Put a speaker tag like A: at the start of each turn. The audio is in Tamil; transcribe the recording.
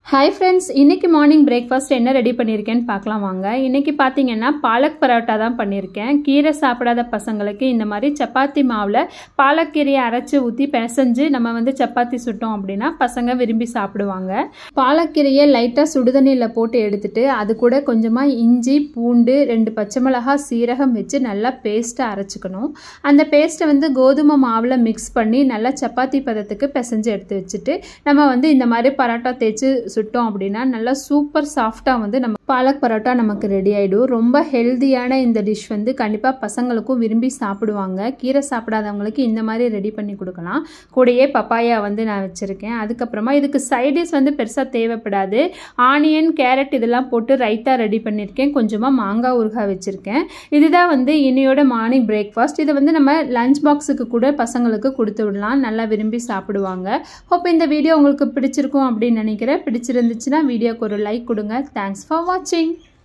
A: ஹாய் ஃப்ரெண்ட்ஸ் இன்றைக்கி மார்னிங் பிரேக்ஃபாஸ்ட் என்ன ரெடி பண்ணியிருக்கேன்னு பார்க்கலாம் வாங்க இன்றைக்கி பார்த்தீங்கன்னா பாலக் பரோட்டா தான் பண்ணியிருக்கேன் கீரை சாப்பிடாத பசங்களுக்கு இந்த மாதிரி சப்பாத்தி மாவில் பாலக்கீரையை அரைச்சி ஊற்றி பிசைஞ்சு நம்ம வந்து சப்பாத்தி சுட்டோம் அப்படின்னா பசங்க விரும்பி சாப்பிடுவாங்க பாலக்கீரையை லைட்டாக சுடுதண்ணியில் போட்டு எடுத்துட்டு அது கூட கொஞ்சமாக இஞ்சி பூண்டு ரெண்டு பச்சை மிளகாய் சீரகம் வச்சு நல்லா பேஸ்ட்டை அரைச்சிக்கணும் அந்த பேஸ்ட்டை வந்து கோதுமை மாவில் மிக்ஸ் பண்ணி நல்லா சப்பாத்தி பதத்துக்கு பிசைஞ்சு எடுத்து வச்சுட்டு நம்ம வந்து இந்த மாதிரி பரோட்டா தேய்ச்சி சுட்டோம் அப்படின்னா நல்லா சூப்பர் சாஃப்டாக வந்து நம்ம பாலக் பரோட்டா நமக்கு ரெடி ஆகிடும் ரொம்ப ஹெல்த்தியான இந்த டிஷ் வந்து கண்டிப்பாக பசங்களுக்கும் விரும்பி சாப்பிடுவாங்க கீரை சாப்பிடாதவங்களுக்கு இந்த மாதிரி ரெடி பண்ணி கொடுக்கலாம் கூடயே பப்பாயா வந்து நான் வச்சுருக்கேன் அதுக்கப்புறமா இதுக்கு சைடிஷ் வந்து பெருசாக தேவைப்படாது ஆனியன் கேரட் இதெல்லாம் போட்டு ரைத்தா ரெடி பண்ணியிருக்கேன் கொஞ்சமாக மாங்காய் ஊறுகாய் வச்சுருக்கேன் இதுதான் வந்து இன்னையோட மார்னிங் பிரேக்ஃபாஸ்ட் இதை வந்து நம்ம லஞ்ச் பாக்ஸுக்கு கூட பசங்களுக்கு கொடுத்து விடலாம் நல்லா விரும்பி சாப்பிடுவாங்க ஹோப் இந்த வீடியோ உங்களுக்கு பிடிச்சிருக்கும் அப்படின்னு நினைக்கிறேன் பிடிச்சிருந்துச்சுன்னா வீடியோக்கு ஒரு லைக் கொடுங்க தேங்க்ஸ் ஃபார் வாட்சிங்